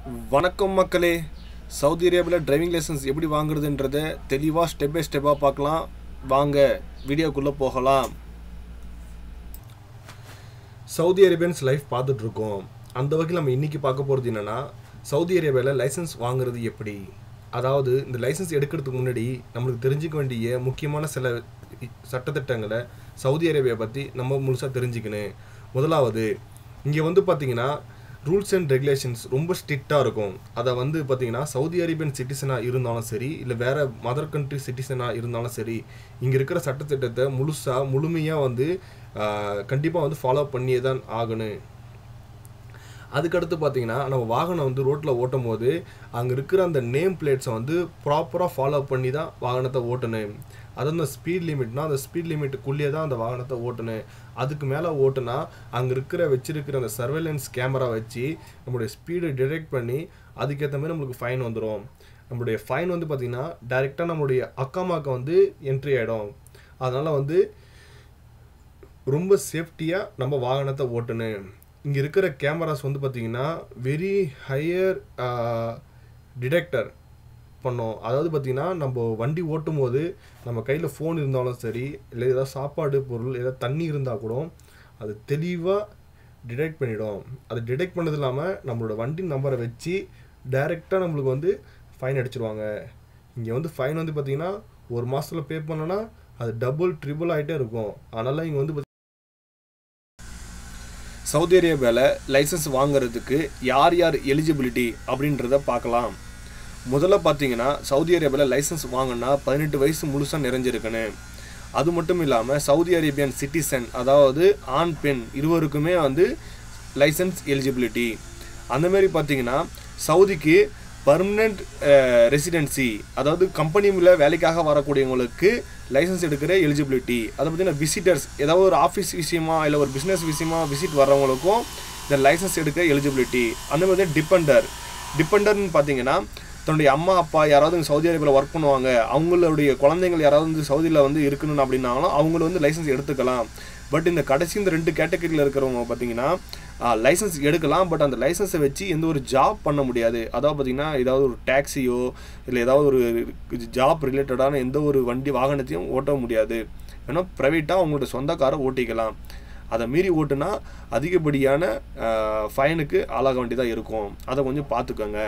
வணக்கம் மக்களே சவுதி அரேபியாவில் டிரைவிங் லைசன்ஸ் எப்படி வாங்குறதுன்றத தெளிவாக ஸ்டெப் பை ஸ்டெப்பாக பார்க்கலாம் வாங்க வீடியோக்குள்ளே போகலாம் சவுதி அரேபியன்ஸ் லைஃப் பார்த்துட்டு இருக்கோம் அந்த வகையில் நம்ம இன்றைக்கி பார்க்க போகிறது என்னென்னா சவுதி அரேபியாவில் லைசன்ஸ் வாங்குறது எப்படி அதாவது இந்த லைசன்ஸ் எடுக்கிறதுக்கு முன்னாடி நம்மளுக்கு தெரிஞ்சுக்க வேண்டிய முக்கியமான சில சட்டத்திட்டங்களை சவுதி அரேபியா பற்றி நம்ம முழுசாக தெரிஞ்சுக்கணும் முதலாவது இங்கே வந்து பார்த்தீங்கன்னா ரூல்ஸ் அண்ட் ரெகுலேஷன்ஸ் ரொம்ப ஸ்ட்ரிக்டாக இருக்கும் அதை வந்து பார்த்தீங்கன்னா சவுதி அரேபியன் சிட்டிசனாக இருந்தாலும் சரி இல்லை வேறு மதர் கண்ட்ரி சிட்டிசனாக இருந்தாலும் சரி இங்கே இருக்கிற சட்டத்திட்டத்தை முழுசாக முழுமையாக வந்து கண்டிப்பாக வந்து ஃபாலோ பண்ணியே தான் ஆகணும் அதுக்கடுத்து பார்த்தீங்கன்னா நம்ம வாகனம் வந்து ரோட்டில் ஓட்டும் போது அங்கே இருக்கிற அந்த நேம் பிளேட்ஸை வந்து ப்ராப்பராக ஃபாலோ பண்ணி தான் வாகனத்தை ஓட்டணும் அது அந்த ஸ்பீட் லிமிட்னா அந்த ஸ்பீட் லிமிட்டுக்குள்ளேயே தான் அந்த வாகனத்தை ஓட்டணும் அதுக்கு மேலே ஓட்டுனா அங்கே இருக்கிற வச்சிருக்கிற அந்த சர்வேலன்ஸ் கேமரா வச்சு நம்மளுடைய ஸ்பீடை டிடெக்ட் பண்ணி அதுக்கேற்ற மாதிரி நம்மளுக்கு ஃபைன் வந்துடும் நம்மளுடைய ஃபைன் வந்து பார்த்திங்கன்னா டைரெக்டாக நம்மளுடைய அக்காமாக்கு வந்து என்ட்ரி ஆகிடும் அதனால் வந்து ரொம்ப சேஃப்டியாக நம்ம வாகனத்தை ஓட்டணும் இங்கே இருக்கிற கேமராஸ் வந்து பார்த்திங்கன்னா வெரி ஹையர் டிடெக்டர் பண்ணோம் அதாவது பார்த்திங்கன்னா நம்ம வண்டி ஓட்டும் போது நம்ம கையில் ஃபோன் இருந்தாலும் சரி இல்லை ஏதாவது சாப்பாடு பொருள் ஏதாவது தண்ணி இருந்தால் கூட அது தெளிவாக டிடெக்ட் பண்ணிடும் அது டிடெக்ட் பண்ணது இல்லாமல் நம்மளோட வண்டி நம்பரை வச்சு டைரெக்டாக நம்மளுக்கு வந்து ஃபைன் அடிச்சிருவாங்க இங்கே வந்து ஃபைன் வந்து பார்த்திங்கன்னா ஒரு மாதத்தில் பே பண்ணோன்னா அது டபுள் ட்ரிபிள் ஆகிட்டே இருக்கும் அதனால் இங்கே வந்து சவுதி அரேபியாவில் லைசன்ஸ் வாங்குறதுக்கு யார் யார் எலிஜிபிலிட்டி அப்படின்றத பார்க்கலாம் முதல்ல பார்த்தீங்கன்னா சவுதி அரேபியாவில் லைசன்ஸ் வாங்கினா பதினெட்டு வயசு முழுசாக நிறைஞ்சிருக்கணும் அது மட்டும் இல்லாமல் சவுதி அரேபியன் சிட்டிசன் அதாவது ஆண் பெண் இருவருக்குமே வந்து லைசன்ஸ் எலிஜிபிலிட்டி அந்தமாரி பார்த்தீங்கன்னா சவுதிக்கு பர்மனண்ட் ரெசிடென்சி அதாவது கம்பெனியில் வேலைக்காக வரக்கூடியவங்களுக்கு லைசன்ஸ் எடுக்கிற எலிஜிபிலிட்டி அதை பார்த்தீங்கன்னா விசிட்டர்ஸ் ஏதாவது ஒரு ஆஃபீஸ் விஷயமா இல்லை ஒரு பிஸ்னஸ் விஷயமா விசிட் வர்றவங்களுக்கும் இந்த லைசன்ஸ் எடுக்க எலிஜிபிலிட்டி அந்த மாதிரி டிபெண்டர் டிபெண்டர்னு பார்த்தீங்கன்னா தன்னுடைய அம்மா அப்பா யாராவது சவுதி அரேபியாவில் ஒர்க் பண்ணுவாங்க அவங்களுடைய குழந்தைங்கள் யாராவது வந்து சவுதியில் வந்து இருக்கணும் அப்படின்னாலும் அவங்கள வந்து லைசன்ஸ் எடுத்துக்கலாம் பட் இந்த கடைசி இந்த ரெண்டு கேட்டகரியில் இருக்கிறவங்க பார்த்தீங்கன்னா லைசன்ஸ் எடுக்கலாம் பட் அந்த லைசன்ஸை வச்சு எந்த ஒரு ஜாப் பண்ண முடியாது அதாவது பார்த்திங்கன்னா ஏதாவது ஒரு டாக்ஸியோ இல்லை ஏதாவது ஒரு ஜாப் ரிலேட்டடான எந்த ஒரு வண்டி வாகனத்தையும் ஓட்ட முடியாது ஏன்னா ப்ரைவேட்டாக அவங்களோட சொந்த காரை ஓட்டிக்கலாம் அதை மீறி ஓட்டுனா அதிகப்படியான ஃபைனுக்கு ஆளாக வேண்டியதாக இருக்கும் அதை கொஞ்சம் பார்த்துக்கோங்க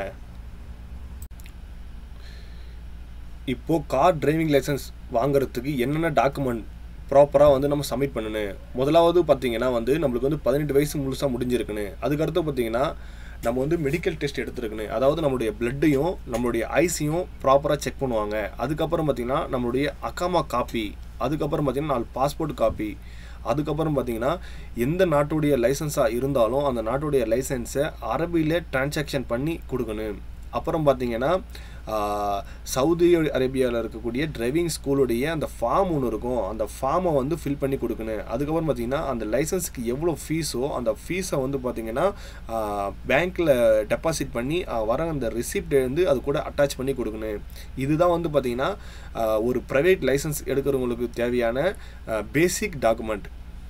இப்போது கார் டிரைவிங் லைசன்ஸ் வாங்குறதுக்கு என்னென்ன டாக்குமெண்ட் ப்ராப்பராக வந்து நம்ம சப்மிட் பண்ணணும் முதலாவது பார்த்தீங்கன்னா வந்து நம்மளுக்கு வந்து பதினெட்டு வயசு முழுசாக முடிஞ்சிருக்குன்னு அதுக்கடுத்து பார்த்தீங்கன்னா நம்ம வந்து மெடிக்கல் டெஸ்ட் எடுத்துருக்குன்னு அதாவது நம்மளுடைய பிளட்டையும் நம்மளுடைய ஐஸையும் ப்ராப்பராக செக் பண்ணுவாங்க அதுக்கப்புறம் பார்த்திங்கன்னா நம்மளுடைய அக்காமா காப்பி அதுக்கப்புறம் பார்த்திங்கன்னா நாலு பாஸ்போர்ட் காப்பி அதுக்கப்புறம் பார்த்தீங்கன்னா எந்த நாட்டுடைய லைசன்ஸாக இருந்தாலும் அந்த நாட்டுடைய லைசன்ஸை அரபியில் டிரான்சாக்ஷன் பண்ணி கொடுக்கணும் அப்புறம் பார்த்தீங்கன்னா சவுதி அரேபியாவில் இருக்கக்கூடிய டிரைவிங் ஸ்கூலுடைய அந்த ஃபார்ம் ஒன்று இருக்கும் அந்த ஃபார்மை வந்து ஃபில் பண்ணி கொடுக்கணும் அதுக்கப்புறம் பார்த்தீங்கன்னா அந்த லைசன்ஸுக்கு எவ்வளோ ஃபீஸோ அந்த ஃபீஸை வந்து பார்த்தீங்கன்னா பேங்க்கில் டெபாசிட் பண்ணி வர அந்த ரிசிப்டை வந்து அது கூட அட்டாச் பண்ணி கொடுக்கணும் இதுதான் வந்து பார்த்தீங்கன்னா ஒரு ப்ரைவேட் லைசன்ஸ் எடுக்கிறவங்களுக்கு தேவையான பேசிக் டாக்குமெண்ட்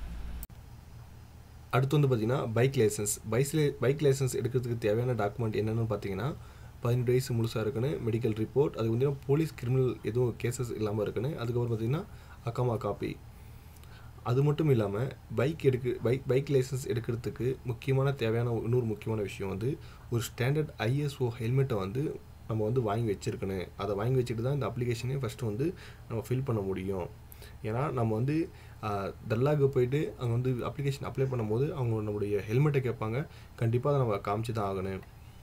அடுத்து வந்து பார்த்தீங்கன்னா bike licence bike bike licence எடுக்கிறதுக்கு தேவையான டாக்குமெண்ட் என்னென்னு பார்த்தீங்கன்னா பதினெட்டு வயசு முழுசாக இருக்குன்னு மெடிக்கல் ரிப்போர்ட் அதுக்கு வந்து போலீஸ் கிரிமினல் எதுவும் கேசஸ் இல்லாமல் இருக்குன்னு அதுக்கப்புறம் பார்த்திங்கன்னா அக்காமா காப்பி அது மட்டும் இல்லாமல் பைக் எடுக்க பைக் பைக் லைசன்ஸ் எடுக்கிறதுக்கு முக்கியமான தேவையான இன்னொரு முக்கியமான விஷயம் வந்து ஒரு ஸ்டாண்டர்ட் ஐஎஸ்ஓ ஹெல்மெட்டை வந்து நம்ம வந்து வாங்கி வச்சுருக்கணும் அதை வாங்கி வச்சுட்டு தான் இந்த அப்ளிகேஷனே ஃபஸ்ட்டு வந்து நம்ம ஃபில் பண்ண முடியும் ஏன்னா நம்ம வந்து தல்லாக்கு போயிட்டு அங்கே வந்து அப்ளிகேஷன் அப்ளை பண்ணும்போது அவங்க நம்மளுடைய ஹெல்மெட்டை கேட்பாங்க கண்டிப்பாக அதை நம்ம காமிச்சு தான் ஆகணும்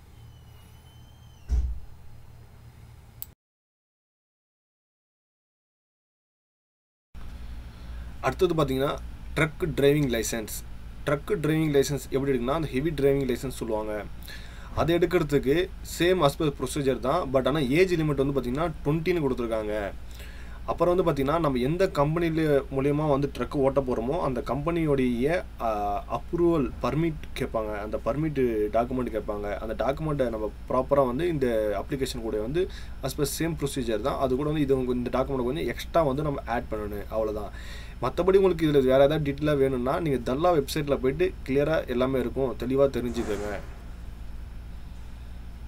அடுத்தது பார்த்தீங்கன்னா truck driving licence truck driving licence எப்படி எடுக்குன்னா அந்த ஹெவி டிரைவிங் லைசன்ஸ் சொல்லுவாங்க அதை எடுக்கிறதுக்கு சேம் அஸ்பெக்ட் ப்ரொசீஜர் தான் பட் ஆனால் ஏஜ் லிமிட் வந்து பார்த்திங்கன்னா டுவெண்ட்டின்னு கொடுத்துருக்காங்க அப்புறம் வந்து பார்த்திங்கன்னா நம்ம எந்த கம்பெனியில் மூலயமா வந்து ட்ரக் ஓட்ட போகிறோமோ அந்த கம்பெனியோடைய அப்ரூவல் பர்மிட் கேட்பாங்க அந்த பர்மிட் டாக்குமெண்ட் கேட்பாங்க அந்த டாக்குமெண்ட்டை நம்ம ப்ராப்பராக வந்து இந்த அப்ளிகேஷன் கூட வந்து அஸ் பர் சேம் ப்ரொசீஜர் தான் அது கூட வந்து இது இந்த டாக்குமெண்ட் கொஞ்சம் எக்ஸ்ட்ரா வந்து நம்ம ஆட் பண்ணணும் அவ்வளோதான் மற்றபடி உங்களுக்கு இதில் வேறு ஏதாவது டீட்டெயிலாக வேணும்னா நீங்கள் தல்லா வெப்சைட்டில் போயிட்டு கிளியராக எல்லாமே இருக்கும் தெளிவாக தெரிஞ்சுக்கோங்க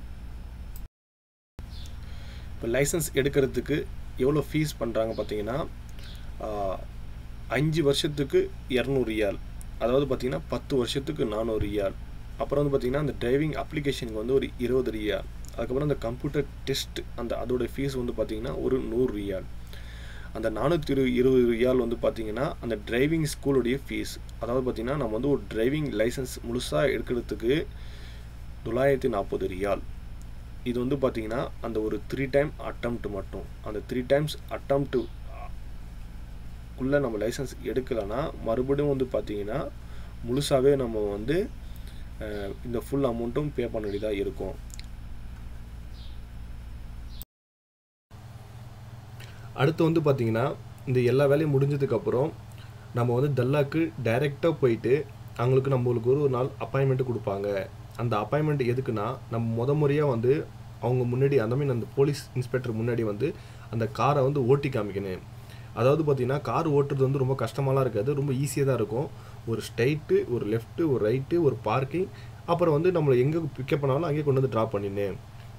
இப்போ லைசன்ஸ் எடுக்கிறதுக்கு எவ்வளோ ஃபீஸ் பண்ணுறாங்க பார்த்தீங்கன்னா ஆஹ், அஞ்சு வருஷத்துக்கு இரநூறு ரியால் அதாவது பார்த்தீங்கன்னா பத்து வருஷத்துக்கு நானூறு ரியால் அப்புறம் வந்து பார்த்தீங்கன்னா அந்த டிரைவிங் அப்ளிகேஷனுக்கு வந்து ஒரு இருபது ரியால் அதுக்கப்புறம் அந்த கம்ப்யூட்டர் டெஸ்ட் அந்த அதோட ஃபீஸ் வந்து பார்த்தீங்கன்னா ஒரு நூறு ரியால் அந்த நானூற்றி இரு இருபது ரியால் வந்து பார்த்தீங்கன்னா அந்த டிரைவிங் ஸ்கூலுடைய ஃபீஸ் அதாவது பார்த்தீங்கன்னா நம்ம வந்து ஒரு டிரைவிங் லைசன்ஸ் முழுசாக எடுக்கிறதுக்கு தொள்ளாயிரத்தி நாற்பது ரியால் இது வந்து பார்த்தீங்கன்னா அந்த ஒரு த்ரீ டைம் அட்டம்ப்ட் மட்டும் அந்த த்ரீ டைம்ஸ் அட்டம்ப்ட் உள்ள நம்ம லைசன்ஸ் எடுக்கலைன்னா மறுபடியும் வந்து பார்த்தீங்கன்னா முழுசாகவே நம்ம வந்து அஹ், இந்த ஃபுல் அமௌண்ட்டும் பே பண்ண வேண்டியதாக இருக்கும் அடுத்து வந்து பார்த்தீங்கன்னா இந்த எல்லா வேலையும் முடிஞ்சதுக்கப்புறம் நம்ம வந்து தல்லாக்கு டைரெக்டாக போயிட்டு அவங்களுக்கு நம்மளுக்கு ஒரு ஒரு நாள் அப்பாயின்மெண்ட் கொடுப்பாங்க அந்த அப்பாயின்மெண்ட் எதுக்குன்னா நம்ம முத முறையாக வந்து அவங்க முன்னாடி அந்த மீன் அந்த போலீஸ் இன்ஸ்பெக்டர் முன்னாடி வந்து அந்த காரை வந்து ஓட்டி காமிக்கணும் அதாவது பார்த்தீங்கன்னா கார் ஓட்டுறது வந்து ரொம்ப கஷ்டமாலாம் இருக்காது ரொம்ப ஈஸியாக தான் இருக்கும் ஒரு ஸ்ட்ரைட்டு ஒரு லெஃப்ட்டு ஒரு ரைட்டு ஒரு பார்க்கிங் அப்புறம் வந்து நம்மளை எங்கே பிக்கப் பண்ணாலும் அங்கேயே கொண்டு வந்து ட்ராப் பண்ணினேன்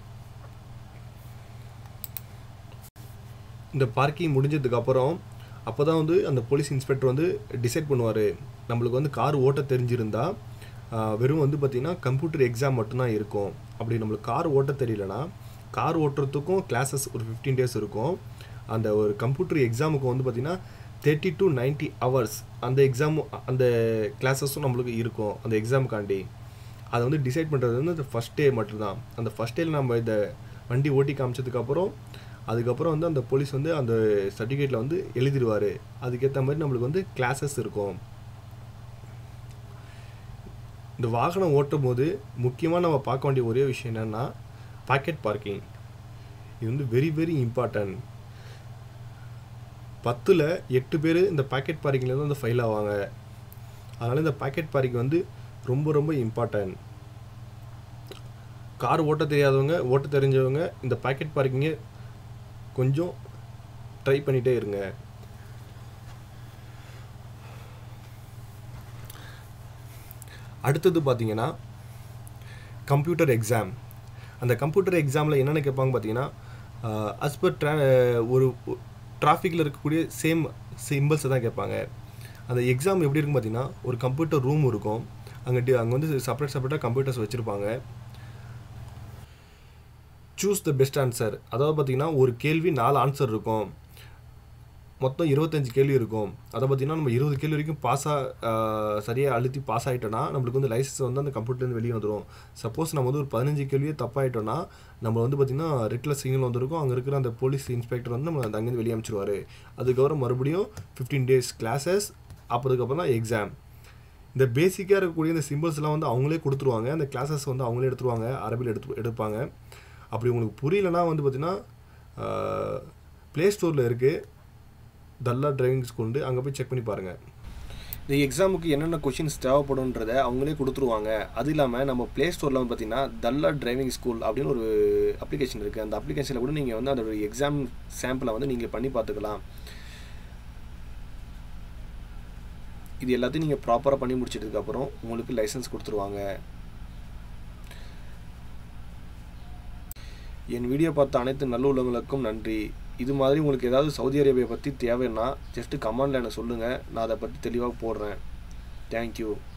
இந்த பார்க்கிங் முடிஞ்சதுக்கு அப்புறம் அப்போ தான் வந்து அந்த போலீஸ் இன்ஸ்பெக்டர் வந்து டிசைட் பண்ணுவார் நம்மளுக்கு வந்து கார் ஓட்ட தெரிஞ்சிருந்தா ஆஹ், வெறும் வந்து பார்த்திங்கன்னா கம்ப்யூட்டர் எக்ஸாம் மட்டும்தான் இருக்கும் அப்படி நம்மளுக்கு கார் ஓட்ட தெரியலனா கார் ஓட்டுறதுக்கும் கிளாஸஸ் ஒரு ஃபிஃப்டீன் டேஸ் இருக்கும் அந்த ஒரு கம்ப்யூட்டர் எக்ஸாமுக்கு வந்து பார்த்திங்கன்னா தேர்ட்டி டு 90 ஹவர்ஸ் அந்த எக்ஸாம் அந்த கிளாஸஸும் நம்மளுக்கு இருக்கும் அந்த எக்ஸாமுக்காண்டி அதை வந்து டிசைட் பண்ணுறது வந்து அந்த ஃபஸ்ட் டே மட்டும்தான் அந்த ஃபஸ்ட் டேல நம்ம இந்த வண்டி ஓட்டி காமிச்சதுக்கப்புறம் அதுக்கப்புறம் வந்து அந்த போலீஸ் வந்து அந்த சர்டிஃபிகேட்டில் வந்து எழுதிடுவார் அதுக்கேற்ற மாதிரி நம்மளுக்கு வந்து கிளாஸஸ் இருக்கும் இந்த வாகனம் ஓட்டும் போது முக்கியமாக நம்ம பார்க்க வேண்டிய ஒரே விஷயம் என்னென்னா பாக்கெட் பார்க்கிங் இது வந்து வெரி வெரி இம்பார்ட்டன்ட் பத்தில் எட்டு பேர் இந்த பாக்கெட் பார்க்கிங்கில் வந்து ஃபைல் ஆவாங்க அதனால் இந்த பாக்கெட் பார்க்கிங் வந்து ரொம்ப ரொம்ப இம்பார்ட்டன்ட் கார் ஓட்ட தெரியாதவங்க ஓட்ட தெரிஞ்சவங்க இந்த பாக்கெட் பார்க்கிங்கை கொஞ்சம் ட்ரை பண்ணிகிட்டே இருங்க அடுத்தது பார்த்தீங்கன்னா கம்ப்யூட்டர் எக்ஸாம் அந்த கம்ப்யூட்டர் எக்ஸாமில் என்னென்ன கேட்பாங்க பார்த்தீங்கன்னா அஸ் பர் ட்ரா ஒரு டிராஃபிக்கில் இருக்கக்கூடிய சேம் சிம்பிள்ஸை தான் கேட்பாங்க அந்த எக்ஸாம் எப்படி இருக்கும் பார்த்தீங்கன்னா ஒரு கம்ப்யூட்டர் ரூம் இருக்கும் அங்கே அங்கே வந்து செப்பரேட் செப்பரேட்டாக கம்ப்யூட்டர்ஸ் வச்சுருப்பாங்க சூஸ் த பெஸ்ட் ஆன்சர் அதாவது பார்த்தீங்கன்னா ஒரு கேள்வி நாலு ஆன்சர் இருக்கும் மொத்தம் இருபத்தஞ்சு கேள்வி இருக்கும் அதை பார்த்தீங்கன்னா நம்ம இருபது கேள்வி வரைக்கும் பாஸாக சரியாக அழுத்தி பாஸ் ஆகிட்டோன்னா நம்மளுக்கு வந்து லைசன்ஸ் வந்து அந்த கம்ப்யூட்டர்லேருந்து வெளியே வந்துடும் சப்போஸ் நம்ம வந்து ஒரு பதினஞ்சு கேள்வியே தப்பாயிட்டோன்னா நம்ம வந்து பார்த்திங்கன்னா ரெட்டில் சிக்னல் வந்திருக்கும் அங்கே இருக்கிற அந்த போலீஸ் இன்ஸ்பெக்டர் வந்து நம்ம அந்த அங்கேருந்து வெளியே அனுப்பிச்சிருவாரு அதுக்கப்புறம் மறுபடியும் ஃபிஃப்டீன் டேஸ் கிளாஸஸ் அப்புறதுக்கப்புறம் தான் எக்ஸாம் இந்த பேசிக்காக இருக்கக்கூடிய இந்த சிம்பிள்ஸ்லாம் வந்து அவங்களே கொடுத்துருவாங்க அந்த கிளாஸஸ் வந்து அவங்களே எடுத்துருவாங்க அரபியில் எடுத்து எடுப்பாங்க அப்படி உங்களுக்கு புரியலனா வந்து பார்த்திங்கன்னா ப்ளே ஸ்டோரில் இருக்குது தல்லா டிரைவிங் ஸ்கூல்ண்டு அங்கே போய் செக் பண்ணி பாருங்கள் இந்த எக்ஸாமுக்கு என்னென்ன கொஷின்ஸ் தேவைப்படும்ன்றத அவங்களே கொடுத்துருவாங்க அது இல்லாமல் நம்ம ப்ளே ஸ்டோரில் வந்து பார்த்தீங்கன்னா தல்லா டிரைவிங் ஸ்கூல் அப்படின்னு ஒரு அப்ளிகேஷன் இருக்குது அந்த அப்ளிகேஷனில் கூட நீங்கள் வந்து அதோட எக்ஸாம் சாம்பிளை வந்து நீங்கள் பண்ணி பார்த்துக்கலாம் இது எல்லாத்தையும் நீங்கள் ப்ராப்பராக பண்ணி முடிச்சதுக்கப்புறம் உங்களுக்கு லைசன்ஸ் கொடுத்துருவாங்க என் வீடியோ பார்த்த அனைத்து நல்ல உள்ளவங்களுக்கும் நன்றி இது மாதிரி உங்களுக்கு ஏதாவது சவுதி அரேபியா பற்றி தேவைன்னா ஜஸ்ட்டு கமெண்டில் எனக்கு சொல்லுங்கள் நான் அதை பற்றி தெளிவாக போடுறேன் தேங்க்யூ